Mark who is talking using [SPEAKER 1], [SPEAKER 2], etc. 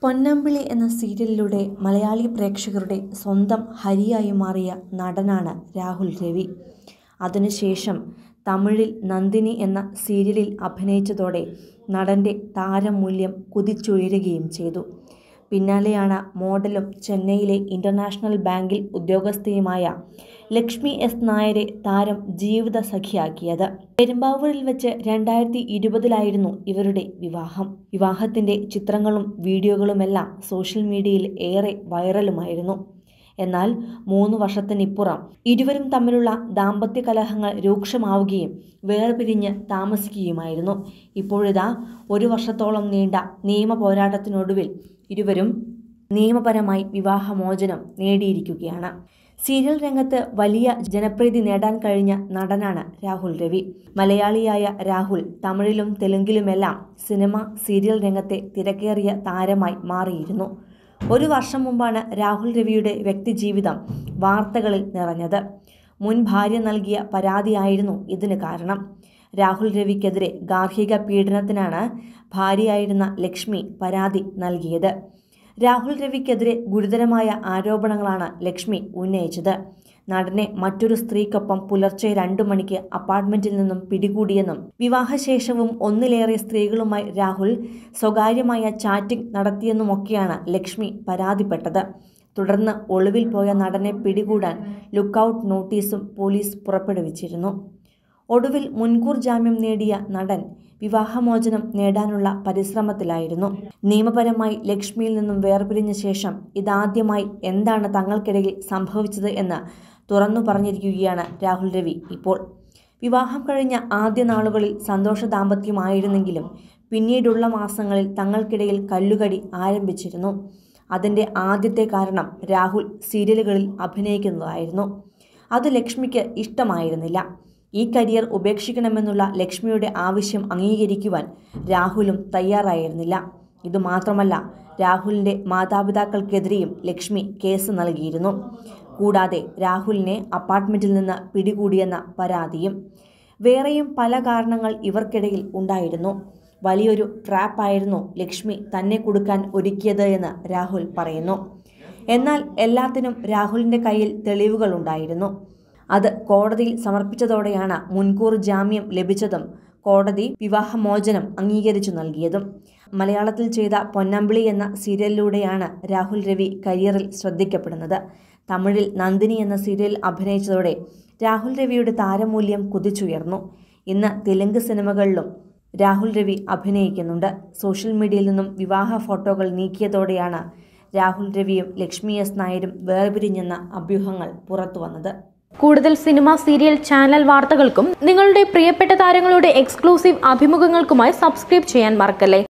[SPEAKER 1] പൊന്നമ്പിളി എന്ന സീരിയലിലൂടെ മലയാളി പ്രേക്ഷകരുടെ സ്വന്തം ഹരിയായി മാറിയ നടനാണ് രാഹുൽ രവി അതിനുശേഷം തമിഴിൽ നന്ദിനി എന്ന സീരിയലിൽ അഭിനയിച്ചതോടെ നടൻ്റെ താരമൂല്യം കുതിച്ചുയരുകയും ചെയ്തു പിന്നാലെയാണ് മോഡലും ചെന്നൈയിലെ ഇൻ്റർനാഷണൽ ബാങ്കിൽ ഉദ്യോഗസ്ഥയുമായ ലക്ഷ്മി എസ് നായരെ താരം ജീവിത സഖിയാക്കിയത് പെരുമ്പാവൂരിൽ വെച്ച് രണ്ടായിരത്തി ഇരുപതിലായിരുന്നു ഇവരുടെ വിവാഹം വിവാഹത്തിന്റെ ചിത്രങ്ങളും വീഡിയോകളുമെല്ലാം സോഷ്യൽ മീഡിയയിൽ ഏറെ വൈറലുമായിരുന്നു എന്നാൽ മൂന്ന് വർഷത്തിനിപ്പുറം ഇരുവരും തമ്മിലുള്ള ദാമ്പത്യ കലഹങ്ങൾ രൂക്ഷമാവുകയും വേർപിരിഞ്ഞ് താമസിക്കുകയുമായിരുന്നു ഇപ്പോഴിതാ ഒരു വർഷത്തോളം നീണ്ട നിയമ പോരാട്ടത്തിനൊടുവിൽ ഇരുവരും നിയമപരമായി വിവാഹമോചനം നേടിയിരിക്കുകയാണ് സീരിയൽ രംഗത്ത് വലിയ ജനപ്രീതി നേടാൻ കഴിഞ്ഞ നടനാണ് രാഹുൽ രവി മലയാളിയായ രാഹുൽ തമിഴിലും തെലുങ്കിലുമെല്ലാം സിനിമ സീരിയൽ രംഗത്തെ തിരക്കേറിയ താരമായി മാറിയിരുന്നു ഒരു വർഷം മുമ്പാണ് രാഹുൽ രവിയുടെ വ്യക്തിജീവിതം വാർത്തകളിൽ നിറഞ്ഞത് മുൻ ഭാര്യ നൽകിയ പരാതിയായിരുന്നു ഇതിന് കാരണം രാഹുൽ രവിക്കെതിരെ ഗാർഹിക പീഡനത്തിനാണ് ഭാര്യയായിരുന്ന ലക്ഷ്മി പരാതി നൽകിയത് രാഹുൽ രവിക്കെതിരെ ഗുരുതരമായ ആരോപണങ്ങളാണ് ലക്ഷ്മി ഉന്നയിച്ചത് നടനെ മറ്റൊരു സ്ത്രീക്കൊപ്പം പുലർച്ചെ രണ്ടു മണിക്ക് അപ്പാർട്ട്മെന്റിൽ നിന്നും പിടികൂടിയെന്നും വിവാഹശേഷവും ഒന്നിലേറെ സ്ത്രീകളുമായി രാഹുൽ സ്വകാര്യമായ ചാറ്റിംഗ് നടത്തിയെന്നുമൊക്കെയാണ് ലക്ഷ്മി പരാതിപ്പെട്ടത് തുടർന്ന് ഒളിവിൽ പോയ നടനെ പിടികൂടാൻ ലുക്കൌട്ട് നോട്ടീസും പോലീസ് പുറപ്പെടുവിച്ചിരുന്നു ഒടുവിൽ മുൻകൂർ ജാമ്യം നേടിയ നടൻ വിവാഹമോചനം നേടാനുള്ള പരിശ്രമത്തിലായിരുന്നു നിയമപരമായി ലക്ഷ്മിയിൽ നിന്നും വേർപിരിഞ്ഞ ശേഷം ഇതാദ്യമായി എന്താണ് തങ്ങൾക്കിടയിൽ സംഭവിച്ചത് എന്ന് തുറന്നു പറഞ്ഞിരിക്കുകയാണ് രാഹുൽ രവി ഇപ്പോൾ വിവാഹം കഴിഞ്ഞ ആദ്യ നാളുകളിൽ സന്തോഷ ദാമ്പത്യമായിരുന്നെങ്കിലും പിന്നീടുള്ള മാസങ്ങളിൽ തങ്ങൾക്കിടയിൽ കല്ലുകടി ആരംഭിച്ചിരുന്നു അതിൻ്റെ ആദ്യത്തെ കാരണം രാഹുൽ സീരിയലുകളിൽ അഭിനയിക്കുന്നതായിരുന്നു അത് ലക്ഷ്മിക്ക് ഇഷ്ടമായിരുന്നില്ല ഈ കരിയർ ഉപേക്ഷിക്കണമെന്നുള്ള ലക്ഷ്മിയുടെ ആവശ്യം അംഗീകരിക്കുവാൻ രാഹുലും തയ്യാറായിരുന്നില്ല ഇതുമാത്രമല്ല രാഹുലിൻ്റെ മാതാപിതാക്കൾക്കെതിരെയും ലക്ഷ്മി കേസ് നൽകിയിരുന്നു കൂടാതെ രാഹുലിനെ അപ്പാർട്ട്മെൻറ്റിൽ നിന്ന് പിടികൂടിയെന്ന പരാതിയും വേറെയും പല കാരണങ്ങൾ ഇവർക്കിടയിൽ ഉണ്ടായിരുന്നു വലിയൊരു ട്രാപ്പായിരുന്നു ലക്ഷ്മി തന്നെ കൊടുക്കാൻ ഒരുക്കിയത് എന്ന് രാഹുൽ പറയുന്നു എന്നാൽ എല്ലാത്തിനും രാഹുലിൻ്റെ കയ്യിൽ തെളിവുകളുണ്ടായിരുന്നു അത് കോടതിയിൽ സമർപ്പിച്ചതോടെയാണ് മുൻകൂർ ജാമ്യം ലഭിച്ചതും കോടതി വിവാഹമോചനം അംഗീകരിച്ചു നൽകിയതും മലയാളത്തിൽ ചെയ്ത പൊന്നമ്പിളി എന്ന സീരിയലിലൂടെയാണ് രാഹുൽ രവി കരിയറിൽ ശ്രദ്ധിക്കപ്പെടുന്നത് തമിഴിൽ നന്ദിനി എന്ന സീരിയൽ അഭിനയിച്ചതോടെ രാഹുൽ രവിയുടെ താരമൂല്യം കുതിച്ചുയർന്നു ഇന്ന് തെലുങ്ക് സിനിമകളിലും രാഹുൽ രവി അഭിനയിക്കുന്നുണ്ട് സോഷ്യൽ മീഡിയയിൽ നിന്നും വിവാഹ ഫോട്ടോകൾ നീക്കിയതോടെയാണ് രാഹുൽ രവിയും ലക്ഷ്മി എസ് നായരും വേർപിരിഞ്ഞെന്ന അഭ്യൂഹങ്ങൾ പുറത്തുവന്നത്
[SPEAKER 2] കൂടുതൽ സിനിമ സീരിയൽ ചാനൽ വാർത്തകൾക്കും നിങ്ങളുടെ പ്രിയപ്പെട്ട താരങ്ങളുടെ എക്സ്ക്ലൂസീവ് അഭിമുഖങ്ങൾക്കുമായി സബ്സ്ക്രൈബ് ചെയ്യാൻ മറക്കല്ലേ